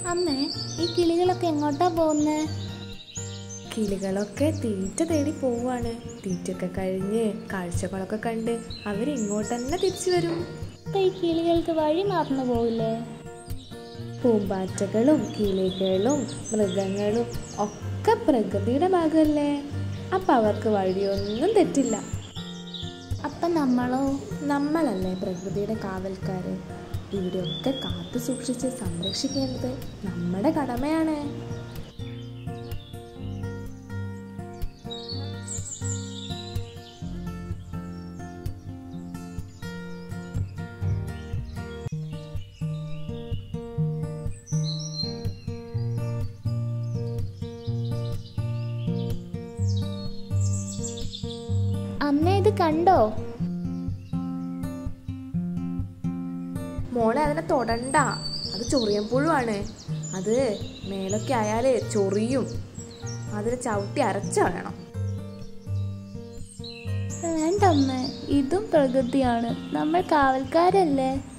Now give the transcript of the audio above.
അമ്മേ ഈ കിളികളൊക്കെ എങ്ങോട്ടാ പോകുന്നേ കിളികളൊക്കെ തീറ്റ തേടി പോവാണ് തീറ്റയൊക്കെ കഴിഞ്ഞ് കാഴ്ചകളൊക്കെ കണ്ട് അവരിങ്ങോട്ട് തന്നെ തിരിച്ചു വരും അപ്പൊ ഈ കിളികൾക്ക് വഴി മറന്നു പോവില്ലേ പൂമ്പാറ്റകളും കിളികളും മൃഗങ്ങളും ഒക്കെ പ്രകൃതിയുടെ ഭാഗമല്ലേ അപ്പം അവർക്ക് വഴിയൊന്നും തെറ്റില്ല അപ്പൊ നമ്മളോ നമ്മളല്ലേ പ്രകൃതിയുടെ കാവൽക്കാർ ഇവിടെയൊക്കെ കാത്തു സൂക്ഷിച്ച് സംരക്ഷിക്കേണ്ടത് നമ്മുടെ കടമയാണ് അമ്മ ഇത് കണ്ടോ മോളെ അതിനെ തൊടണ്ട അത് ചൊറിയൻ പുഴുവാണ് അത് മേലൊക്കെ ആയാൽ ചൊറിയും അതിനെ ചവിട്ടി അരച്ച വേണം വേണ്ട അമ്മ ഇതും പ്രകൃതിയാണ് നമ്മൾ കാവൽക്കാരല്ലേ